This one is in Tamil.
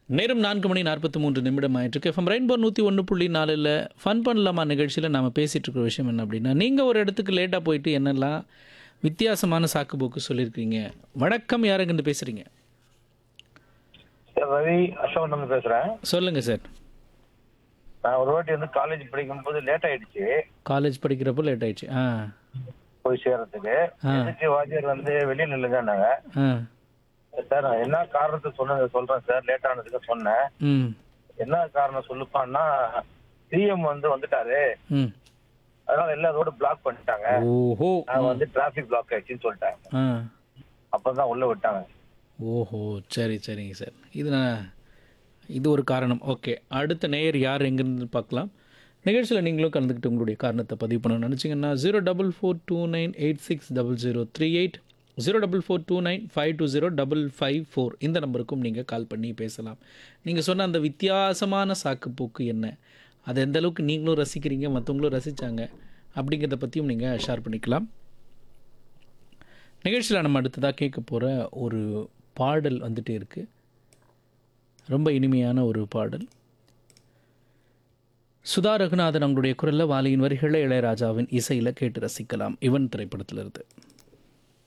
நேரம் நான்கு மணி நாற்பத்தி மூன்று நிமிடம் ஆயிட்டுருக்கு எஃப்எம் ரெயின்போ நூற்றி ஒன்று புள்ளி நாலில் ஃபன் பண்ணலாமா நிகழ்ச்சியில் நாம் பேசிகிட்டு இருக்கிற விஷயம் என்ன அப்படின்னா நீங்கள் ஒரு இடத்துக்கு லேட்டாக போயிட்டு என்னெல்லாம் வித்தியாசமான சாக்கு போக்கு சொல்லியிருக்கீங்க வணக்கம் யாருங்கன்னு பேசுகிறீங்க சார் ரவி அசோகன் வந்து பேசுறேன் சொல்லுங்கள் சார் நான் ஒரு வாட்டி வந்து காலேஜ் படிக்கும் போது லேட் ஆயிடுச்சு காலேஜ் படிக்கிறப்போ லேட் ஆயிடுச்சு ஆ போய் சேர்றதுக்கு ஆ. எதுக்கு வாத்தியார் வந்து வெளியே நில்லுங்கன்னாங்க ஆ சார் நான் என்ன காரணத்தை சொன்ன சொல்றேன் சார் லேட் ஆனதுக்கு சொன்னேன் ம் என்ன காரணம் சொல்லுப்பான்னா சிஎம் வந்து வந்துட்டாரு ம் அதனால எல்லா ரோடு பிளாக் பண்ணிட்டாங்க ஓஹோ நான் வந்து டிராபிக் பிளாக் ஆயிடுச்சுன்னு சொல்லிட்டாங்க ஆ அப்பதான் உள்ள விட்டாங்க ஓஹோ சரி சரிங்க சார் இது நான் இது ஒரு காரணம் ஓகே அடுத்த நேயர் யார் எங்கேருந்து பார்க்கலாம் நிகழ்ச்சியில் நீங்களும் கலந்துக்கிட்டு உங்களுடைய காரணத்தை பதிவு பண்ண நினச்சிங்கன்னா zero double four two nine eight six double zero three eight zero double four two nine five two zero double five four இந்த நம்பருக்கும் நீங்கள் கால் பண்ணி பேசலாம் நீங்கள் சொன்ன அந்த வித்தியாசமான சாக்குப்போக்கு என்ன அது எந்த அளவுக்கு நீங்களும் ரசிக்கிறீங்க மற்றவங்களும் ரசித்தாங்க அப்படிங்கிறத பற்றியும் நீங்கள் ஷேர் பண்ணிக்கலாம் நிகழ்ச்சியில் நம்ம அடுத்ததாக கேட்க போகிற ஒரு பாடல் வந்துட்டே இருக்கு ரொம்ப இனிமையான ஒரு பாடல் சுதா ரகுநாதன் அவங்களுடைய குரலில் வாலியின் வரிகளை இளையராஜாவின் இசையில் கேட்டு ரசிக்கலாம் இவன் திரைப்படத்திலிருந்து